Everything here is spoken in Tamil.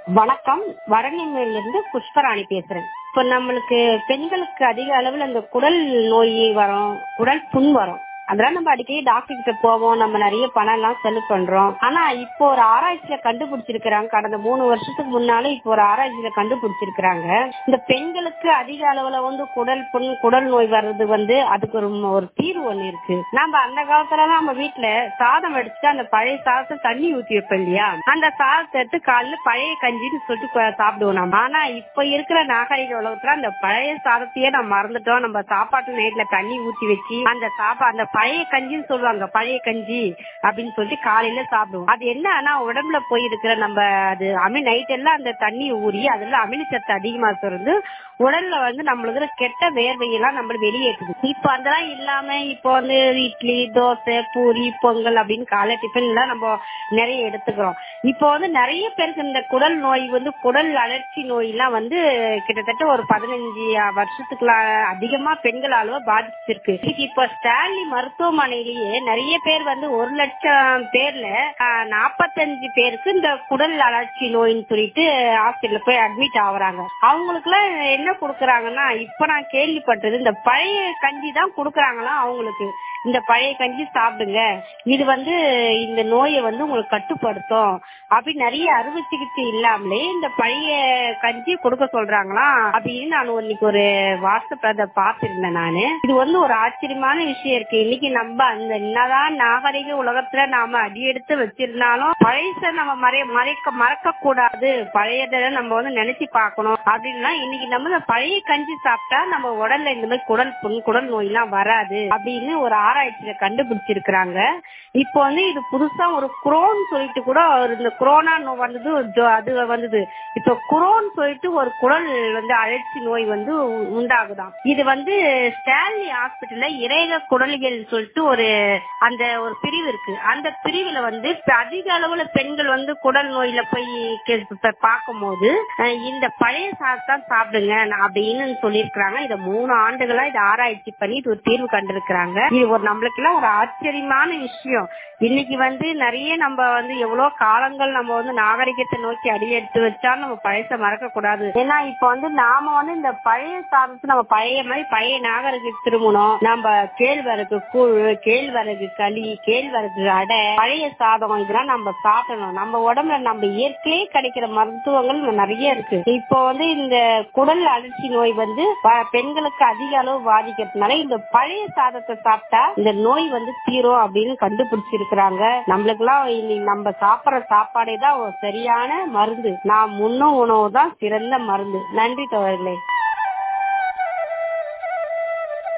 வணக்கம் வரணியிலிருந்து புஷ்பராணி பேசுறேன் இப்ப நம்மளுக்கு பெண்களுக்கு அதிக அளவுல இந்த குடல் நோய் வரும் குடல் புண் வரும் அதெல்லாம் நம்ம அடிக்கடி டாக்டர் கிட்ட போவோம் நம்ம நிறைய பணம் எல்லாம் செலவு பண்றோம் ஆனா இப்போ ஒரு ஆராய்ச்சியில கண்டுபிடிச்சிருக்கிறாங்க கடந்த மூணு வருஷத்துக்கு முன்னால இப்போ ஒரு ஆராய்ச்சியில கண்டுபிடிச்சிருக்கிறாங்க இந்த பெண்களுக்கு அதிக அளவுல வந்து குடல் புண் குடல் நோய் வர்றது வந்து அதுக்கு ஒரு ஒரு தீர்வு ஒண்ணு இருக்கு நம்ம அந்த காலத்துல நம்ம வீட்டுல சாதம் வடிச்சுட்டு அந்த பழைய சாதத்தை தண்ணி ஊத்தி வைப்போம் இல்லையா அந்த சாதத்தை எடுத்து காலைல பழைய கஞ்சின்னு சொல்லிட்டு கொ- சாப்பிடுவோம் நம்ம ஆனா இப்ப இருக்கிற நாகரிக உலகத்துல அந்த பழைய சாதத்தையே நம்ம மறந்துட்டோம் நம்ம சாப்பாட்டு நைட்ல தண்ணி ஊத்தி வச்சு அந்த சாப்பா அந்த பழைய கஞ்சின்னு சொல்லுவாங்க பழைய கஞ்சி அப்படின்னு சொல்லிட்டு காலையில சாப்பிடுவோம் அது என்ன ஆனா உடம்புல போய் இருக்கிற நம்ம அது அமி நைட் எல்லாம் அந்த தண்ணி ஊறி அதுல அமிலச்சத்து அதிகமா சுரந்து உடல்ல வந்து நம்மளுக்கு கெட்ட வேர்வையெல்லாம் நம்ம வெளியேற்றுது இப்ப அதெல்லாம் இல்லாம இப்போ வந்து இட்லி தோசை பூரி பொங்கல் அப்படின்னு காலை டிஃபன் எல்லாம் நம்ம நிறைய எடுத்துக்கிறோம் இப்போ வந்து நிறைய பேருக்கு இந்த குடல் நோய் வந்து குடல் அழற்சி நோய் எல்லாம் வந்து கிட்டத்தட்ட ஒரு பதினஞ்சு வருஷத்துக்குள்ள அதிகமா பெண்களால பாதிச்சிருக்கு இதுக்கு இப்ப ஸ்டான்லி மருத்துவமனையிலேயே நிறைய பேர் வந்து ஒரு லட்சம் பேர்ல ஆஹ், நாற்பத்தஞ்சு பேருக்கு இந்த குடல் அழற்சி நோயின்னு சொல்லிட்டு ஹாஸ்பிட்டல்ல போய் அட்மிட் ஆகுறாங்க அவங்களுக்கு எல்லாம் என்ன கொடுக்கறாங்கன்னா இப்ப நான் கேள்விப்பட்டது இந்த பழைய கஞ்சி தான் கொடுக்கறாங்களாம் அவங்களுக்கு இந்த பழைய கஞ்சி சாப்பிடுங்க இது வந்து இந்த நோயை வந்து உங்களுக்கு கட்டுப்படுத்தும் அப்படி நிறைய அறுவை சிகிச்சை இல்லாமலே இந்த பழைய கஞ்சி கொடுக்க சொல்றாங்களாம் அப்படின்னு நான் இன்னைக்கு ஒரு வாட்ஸ்அப் அதை பார்த்திருந்தேன் நானு இது வந்து ஒரு ஆச்சரியமான விஷயம் இருக்கு இன்னைக்கு நம்ம அந்த என்னதான் நாகரிக உலகத்துல நாம அடியெடுத்து வச்சிருந்தாலும் பழைச நம்ம மறைய மறைக்க மறக்க கூடாது பழையதை நம்ம வந்து நினைச்சு பார்க்கணும் அப்படின்னா இன்னைக்கு நம்ம இந்த பழைய கஞ்சி சாப்பிட்டா நம்ம உடல்ல இந்த மாதிரி குடல் புண் குடல் நோய் எல்லாம் வராது அப்படின்னு ஒரு ஆராய்ச்சியில கண்டுபிடிச்சிருக்கிறாங்க இப்போ வந்து இது புதுசா ஒரு குரோன் சொல்லிட்டு கூட ஒரு இந்த குரோனா நோய் வந்தது ஒரு ஜோ- அது வந்தது இப்ப குரோன் சொல்லிட்டு ஒரு குடல் வந்து அழற்சி நோய் வந்து உ- உண்டாகுதாம் இது வந்து ஸ்டான்லி ஹாஸ்பிட்டல்ல இறைக குடலியல் சொல்லிட்டு ஒரு அந்த ஒரு பிரிவு இருக்கு அந்த பிரிவுல வந்து இப்ப அதிக அளவுல பெண்கள் வந்து குடல் நோயில போய் கே- இப்ப பார்க்கும்போது அஹ், இந்த பழைய சாதத்தான் சாப்பிடுங்க அப்படின்னு சொல்லியிருக்கிறாங்க இத மூணு ஆண்டுகளா இதை ஆராய்ச்சி பண்ணி இது ஒரு தீர்வு கண்டிருக்கிறாங்க இது ஒரு நம்மளுக்கு எல்லாம் ஒரு ஆச்சரியமான விஷயம் இன்னைக்கு வந்து நிறைய நம்ம வந்து எவ்வளவு காலங்கள் நம்ம வந்து நாகரிகத்தை நோக்கி அடி எடுத்து வச்சாலும் நம்ம பழச மறக்க கூடாது ஏன்னா இப்ப வந்து நாம வந்து இந்த பழைய சாதத்தை நம்ம பழைய மாதிரி பழைய நாகரிக திருமணம் நம்ம கேழ்வரகு கூழ் கேழ்வரகு களி கேழ்வரகு அடை பழைய சாதம் இதெல்லாம் நம்ம சாப்பிடணும் நம்ம உடம்புல நம்ம இயற்கையே கிடைக்கிற மருத்துவங்கள் நிறைய இருக்கு இப்போ வந்து இந்த குடல் அழற்சி நோய் வந்து ப- பெண்களுக்கு அதிக அளவு பாதிக்கிறதுனால இந்த பழைய சாதத்தை சாப்பிட்டா இந்த நோய் வந்து தீரும் அப்படின்னு கண்டுபிடிச்சிருக்கிறாங்க நம்மளுக்கு எல்லாம் நம்ம சாப்பிடுற சாப்பாடே தான் ஒரு சரியான மருந்து நாம் உண்ணும் உணவு தான் சிறந்த மருந்து நன்றி தோழர்களே